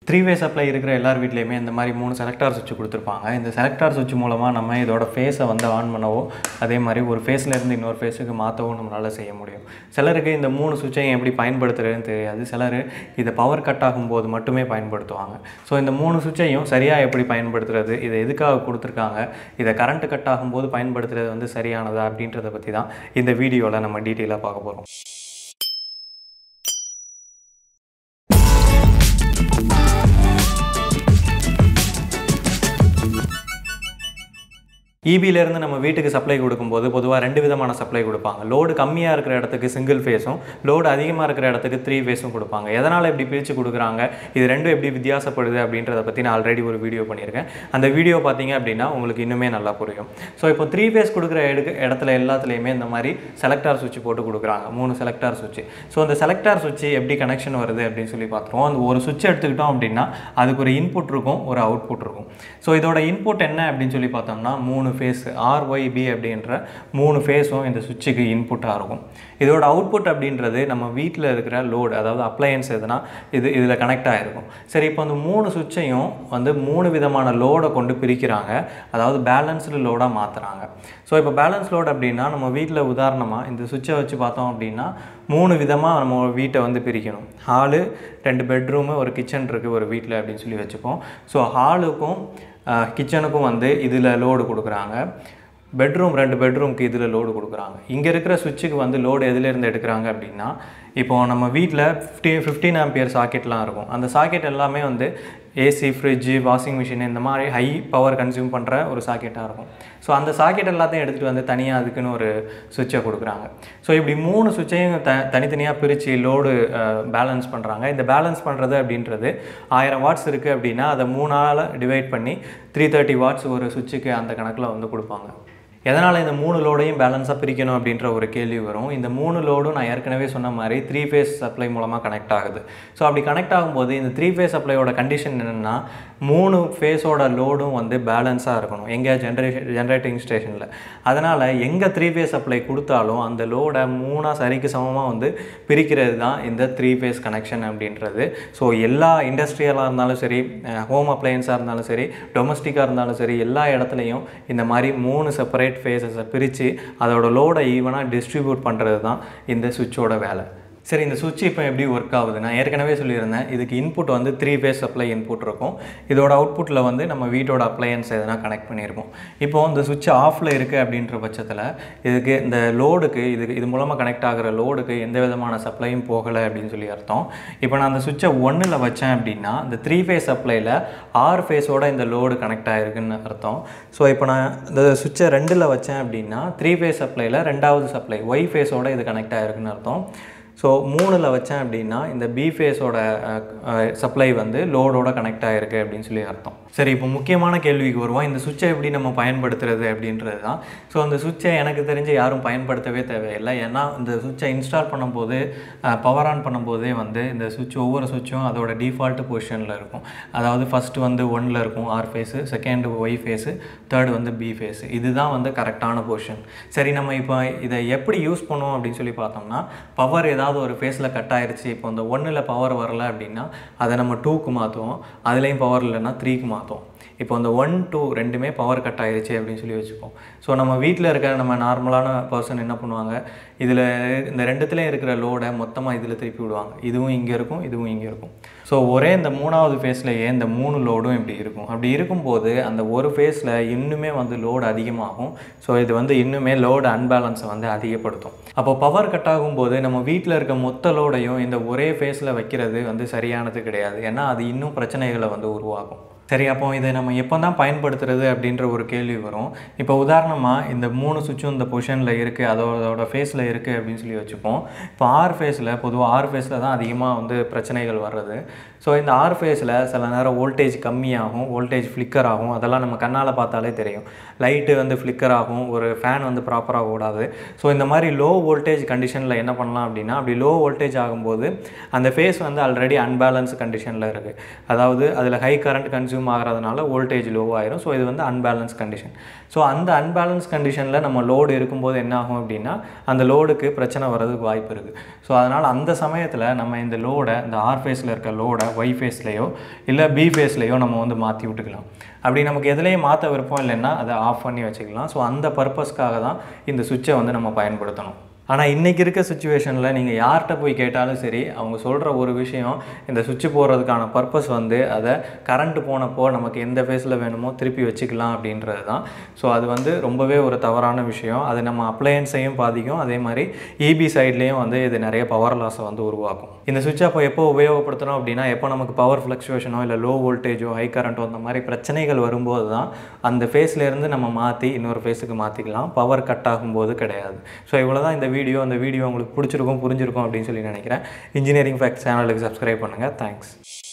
three way supply இருக்கிற எல்லார் வீட்லேயுமே இந்த மாதிரி மூணு செலக்டார் சுவிட்ச் கொடுத்துருப்பாங்க இந்த செலக்டார் சுவிட்ச் மூலமாக நம்ம இதோட ஃபேஸை வந்து ஆன் பண்ணவோ அதே மாதிரி ஒரு ஃபேஸ்லேருந்து இன்னொரு ஃபேஸுக்கு மாற்றவும் நம்மளால் செய்ய முடியும் சிலருக்கு இந்த மூணு சுவிட்சையும் எப்படி பயன்படுத்துறதுன்னு தெரியாது சிலர் இதை பவர் கட் ஆகும்போது மட்டுமே பயன்படுத்துவாங்க ஸோ இந்த மூணு சுவிட்சையும் சரியாக எப்படி பயன்படுத்துறது இதை எதுக்காக கொடுத்துருக்காங்க இதை கரண்ட் கட் ஆகும்போது பயன்படுத்துறது வந்து சரியானதா அப்படின்றத பற்றி தான் இந்த வீடியோவில் நம்ம டீட்டெயிலாக பார்க்க போகிறோம் இபியிலேருந்து நம்ம வீட்டுக்கு சப்ளை கொடுக்கும்போது பொதுவாக ரெண்டு விதமான சப்ளை கொடுப்பாங்க லோடு கம்மியாக இருக்கிற இடத்துக்கு சிங்கிள் ஃபேஸும் லோடு அதிகமாக இருக்கிற இடத்துக்கு த்ரீ ஃபேஸும் கொடுப்பாங்க எதனால் இப்படி பிரித்து கொடுக்குறாங்க இது ரெண்டும் எப்படி வித்தியாசப்படுது அப்படின்றத பற்றி நான் ஆல்ரெடி ஒரு வீடியோ பண்ணியிருக்கேன் அந்த வீடியோ பார்த்தீங்க அப்படின்னா உங்களுக்கு இன்னுமே நல்லா புரியும் ஸோ இப்போ த்ரீ ஃபேஸ் கொடுக்குற எடுக்க இடத்துல எல்லாத்துலேயுமே இந்த மாதிரி செலக்டார் சுவிட்ச் போட்டு கொடுக்குறாங்க மூணு செலக்டார் சுவிட்ச் ஸோ அந்த செலக்டார் சுவிட்ச் எப்படி கனெக்ஷன் வருது அப்படின்னு சொல்லி பார்த்துருவோம் அந்த ஒரு சுவிட்ச் எடுத்துக்கிட்டோம் அப்படின்னா அதுக்கு ஒரு இன்புட் இருக்கும் ஒரு அவுட்புட் இருக்கும் ஸோ இதோட இன்புட் என்ன அப்படின்னு சொல்லி பார்த்தோம்னா மூணு ஃபேஸ் ஆர்ஒய்பி அப்படின்ற மூணு ஃபேஸும் இந்த சுவிட்சுக்கு இன்புட்டாக இருக்கும் இதோட அவுட்புட் அப்படின்றது நம்ம வீட்டில் இருக்கிற லோடு அதாவது அப்ளையன்ஸ் எதுனா இது இதில் கனெக்ட் ஆகிருக்கும் சரி இப்போ அந்த மூணு சுவிட்சையும் வந்து மூணு விதமான லோடை கொண்டு பிரிக்கிறாங்க அதாவது பேலன்ஸ்டு லோடாக மாற்றுறாங்க ஸோ இப்போ பேலன்ஸ் லோட் அப்படின்னா நம்ம வீட்டில் உதாரணமாக இந்த சுவிட்சை வச்சு பார்த்தோம் அப்படின்னா மூணு விதமாக நம்ம வீட்டை வந்து பிரிக்கணும் ஹாலு ரெண்டு பெட்ரூமு ஒரு கிச்சன் இருக்குது ஒரு வீட்டில் அப்படின்னு சொல்லி வச்சுப்போம் ஸோ ஹாலுக்கும் கிச்சனுக்கும் வந்து இதில் லோடு கொடுக்குறாங்க பெட்ரூம் ரெண்டு பெட்ரூம்க்கு இதில் லோடு கொடுக்குறாங்க இங்கே இருக்கிற சுவிட்சுக்கு வந்து லோடு எதுலேருந்து எடுக்கிறாங்க அப்படின்னா இப்போ நம்ம வீட்டில் ஃபிஃப்டி ஃபிஃப்டீன் ஆம்பியர் சாக்கெட்லாம் இருக்கும் அந்த சாக்கெட் எல்லாமே வந்து ஏசி ஃப்ரிட்ஜு வாஷிங் மிஷின் இந்த மாதிரி ஹை பவர் கன்சியூம் பண்ணுற ஒரு சாக்கெட்டாக இருக்கும் ஸோ அந்த சாக்கெட் எல்லாத்தையும் எடுத்துகிட்டு வந்து தனியாக அதுக்குன்னு ஒரு சுவிட்சை கொடுக்குறாங்க ஸோ இப்படி மூணு சுவிட்சையும் த தனித்தனியாக பிரித்து லோடு பேலன்ஸ் பண்ணுறாங்க இந்த பேலன்ஸ் பண்ணுறது அப்படின்றது ஆயிரம் வாட்ஸ் இருக்குது அப்படின்னா அதை மூணால் டிவைட் பண்ணி த்ரீ தேர்ட்டி வாட்ஸ் ஒரு சுவிட்சுக்கு அந்த கணக்கில் வந்து கொடுப்பாங்க எதனால் இந்த மூணு லோடையும் பேலன்ஸாக பிரிக்கணும் அப்படின்ற ஒரு கேள்வி வரும் இந்த மூணு லோடும் நான் ஏற்கனவே சொன்ன மாதிரி த்ரீ ஃபேஸ் சப்ளை மூலமாக கனெக்ட் ஆகுது ஸோ அப்படி கனெக்ட் ஆகும்போது இந்த த்ரீ ஃபேஸ் சப்ளையோட கண்டிஷன் என்னென்னா மூணு ஃபேஸோட லோடும் வந்து பேலன்ஸாக இருக்கணும் எங்கே ஜென்ரேஷன் ஜென்ரேட்டிங் ஸ்டேஷனில் அதனால் எங்கே த்ரீ ஃபேஸ் சப்ளை கொடுத்தாலும் அந்த லோடை மூணாக சரிக்கு சமமாக வந்து பிரிக்கிறது தான் இந்த த்ரீ ஃபேஸ் கனெக்ஷன் அப்படின்றது ஸோ எல்லா இண்டஸ்ட்ரியலாக இருந்தாலும் சரி ஹோம் அப்ளையன்ஸாக இருந்தாலும் சரி டொமஸ்டிக்காக இருந்தாலும் சரி எல்லா இடத்துலையும் இந்த மாதிரி மூணு செப்பரேட் ஃபேஸஸை பிரித்து அதோட லோடை ஈவனாக டிஸ்ட்ரிபியூட் பண்ணுறது தான் இந்த சுவிட்சோட வேலை சரி இந்த சுவிட்ச் இப்போ எப்படி ஒர்க் ஆகுது நான் ஏற்கனவே சொல்லியிருந்தேன் இதுக்கு இன்புட் வந்து த்ரீ ஃபேஸ் சப்ளை இன்புட் இருக்கும் இதோட அவுட்புட்டில் வந்து நம்ம வீட்டோட அப்ளையன்ஸ் எதனா கனெக்ட் பண்ணியிருக்கோம் இப்போ இந்த சுவிட்ச் ஆஃபில் இருக்குது அப்படின்ற பட்சத்தில் இதுக்கு இந்த லோடுக்கு இதுக்கு இது மூலமாக கனெக்ட் ஆகிற லோடுக்கு எந்த விதமான சப்ளையும் போகலை அப்படின்னு சொல்லி அர்த்தம் இப்போ நான் அந்த சுவிட்சை ஒன்றில் வச்சேன் அப்படின்னா இந்த த்ரீ ஃபேஸ் சப்ளையில் ஆறு ஃபேஸோட இந்த லோடு கனெக்ட் ஆகிருக்குன்னு அர்த்தம் ஸோ இப்போ நான் இந்த சுவிட்சை ரெண்டில் வச்சேன் அப்படின்னா த்ரீ ஃபேஸ் சப்ளையில் ரெண்டாவது சப்ளை ஒய் ஃபேஸோட இது கனெக்ட் ஆகிருக்குன்னு அர்த்தம் ஸோ மூணில் வச்சேன் அப்படின்னா இந்த பி ஃபேஸோட சப்ளை வந்து லோடோட கனெக்ட் ஆகிருக்கு அப்படின்னு சொல்லி அர்த்தம் சரி இப்போ முக்கியமான கேள்விக்கு வருவோம் இந்த சுவிட்சை எப்படி நம்ம பயன்படுத்துறது அப்படின்றது தான் ஸோ அந்த சுவிட்சை எனக்கு தெரிஞ்சு யாரும் பயன்படுத்தவே தேவையில்லை ஏன்னா இந்த சுவிட்சை இன்ஸ்டால் பண்ணும்போது பவர் ஆன் பண்ணும்போதே வந்து இந்த சுவிட்ச் ஒவ்வொரு சுவிட்சும் அதோட டிஃபால்ட் பொசிஷனில் இருக்கும் அதாவது ஃபஸ்ட்டு வந்து ஒன்னில் இருக்கும் R phase second Y phase third வந்து பி ஃபேஸு இதுதான் வந்து கரெக்டான பொசிஷன் சரி நம்ம இப்போ இதை எப்படி யூஸ் பண்ணுவோம் அப்படின்னு சொல்லி பார்த்தோம்னா பவர் ஏதாவது ஒரு ஃபேஸில் கட் ஆயிடுச்சு இப்போ இந்த ஒன்றில் பவர் வரல அப்படின்னா அதை நம்ம டூக்கு மாற்றுவோம் அதுலேயும் பவர் இல்லைன்னா த்ரீக்கு மாற்றுவோம் இப்போ அந்த ஒன் டூ ரெண்டுமே பவர் கட் ஆயிடுச்சு அப்படின்னு சொல்லி வச்சுப்போம் ஸோ நம்ம வீட்டில் இருக்க நம்ம நார்மலான பர்சன் என்ன பண்ணுவாங்க இதில் இந்த ரெண்டுத்துலேயும் இருக்கிற லோடை மொத்தமாக இதில் திருப்பி விடுவாங்க இதுவும் இங்கே இருக்கும் இதுவும் இங்கே இருக்கும் ஸோ ஒரே இந்த மூணாவது ஃபேஸ்லேயே இந்த மூணு லோடும் இப்படி இருக்கும் அப்படி இருக்கும்போது அந்த ஒரு ஃபேஸில் இன்னுமே வந்து லோடு அதிகமாகும் ஸோ இது வந்து இன்னுமே லோடு அன்பேலன்ஸை வந்து அதிகப்படுத்தும் அப்போ பவர் கட் ஆகும்போது நம்ம வீட்டில் இருக்க மொத்த லோடையும் இந்த ஒரே ஃபேஸில் வைக்கிறது வந்து சரியானது கிடையாது ஏன்னா அது இன்னும் பிரச்சனைகளை வந்து உருவாக்கும் சரி அப்போ இதை நம்ம எப்போ தான் பயன்படுத்துறது அப்படின்ற ஒரு கேள்வி வரும் இப்போ உதாரணமாக இந்த மூணு சுவிட்சும் இந்த பொசிஷனில் இருக்குது அதோட ஃபேஸில் இருக்குது அப்படின்னு சொல்லி வச்சுப்போம் இப்போ ஆர் ஃபேஸில் பொதுவாக ஆர் ஃபேஸில் தான் அதிகமாக வந்து பிரச்சனைகள் வர்றது ஸோ இந்த ஆர் ஃபேஸில் சில நேரம் வோல்டேஜ் கம்மியாகும் வோல்டேஜ் ஃப்ளிக்கர் ஆகும் அதெல்லாம் நம்ம கண்ணால் பார்த்தாலே தெரியும் லைட்டு வந்து ஃப்ளிக்கர் ஆகும் ஒரு ஃபேன் வந்து ப்ராப்பராக ஓடாது ஸோ இந்த மாதிரி லோ வோல்டேஜ் கண்டிஷனில் என்ன பண்ணலாம் அப்படின்னா அப்படி லோ வோல்டேஜ் ஆகும்போது அந்த ஃபேஸ் வந்து ஆல்ரெடி அன்பேலன்ஸ் கண்டிஷனில் இருக்குது அதாவது அதில் ஹை கரண்ட் கன்சியூம் கன்சியூம் ஆகிறதுனால வோல்டேஜ் லோ ஆயிரும் ஸோ இது வந்து அன்பேலன்ஸ் கண்டிஷன் ஸோ அந்த அன்பேலன்ஸ் கண்டிஷனில் நம்ம லோடு இருக்கும்போது என்ன ஆகும் அப்படின்னா அந்த லோடுக்கு பிரச்சனை வர்றதுக்கு வாய்ப்பு இருக்குது ஸோ அதனால் அந்த சமயத்தில் நம்ம இந்த லோடை இந்த ஆர் ஃபேஸில் இருக்க லோடை ஒய் ஃபேஸ்லேயோ இல்லை பி ஃபேஸ்லேயோ நம்ம வந்து மாற்றி விட்டுக்கலாம் அப்படி நமக்கு எதுலேயும் மாற்ற விருப்பம் இல்லைன்னா அதை ஆஃப் பண்ணி வச்சுக்கலாம் ஸோ அந்த பர்பஸ்க்காக தான் இந்த சுவிட்சை வந்து நம்ம பயன்படுத்தணும் ஆனால் இன்றைக்கி இருக்க சுச்சுவேஷனில் நீங்கள் யார்கிட்ட போய் கேட்டாலும் சரி அவங்க சொல்கிற ஒரு விஷயம் இந்த சுவிட்ச் போடுறதுக்கான பர்பஸ் வந்து அதை கரண்ட் போனப்போ நமக்கு எந்த ஃபேஸில் வேணுமோ திருப்பி வச்சுக்கலாம் அப்படின்றது தான் ஸோ அது வந்து ரொம்பவே ஒரு தவறான விஷயம் அது நம்ம அப்ளையன்ஸையும் பாதிக்கும் அதே மாதிரி இபி சைட்லேயும் வந்து இது நிறைய பவர் லாஸை வந்து உருவாக்கும் இந்த சுவிட்ச் அப்போ எப்போ உபயோகப்படுத்தணும் அப்படின்னா எப்போ நமக்கு பவர் ஃப்ளக்சுவேஷனோ இல்லை லோ வோல்டேஜோ ஹை கரண்ட்டோ அந்த மாதிரி பிரச்சனைகள் வரும்போது தான் அந்த ஃபேஸ்லேருந்து நம்ம மாற்றி இன்னொரு ஃபேஸுக்கு மாற்றிக்கலாம் பவர் கட் ஆகும்போது கிடையாது ஸோ இவ்வளோ தான் இந்த வீடியோ அந்த வீடியோ உங்களுக்கு பிடிச்சிருக்கும் புரிஞ்சிருக்கும் அப்படின்னு சொல்லி நினைக்கிறேன் இன்ஜினியரிங் ஃபேக்ட் சேனலுக்கு சப்ஸ்கிரைப் பண்ணுங்கள் தேங்க்ஸ்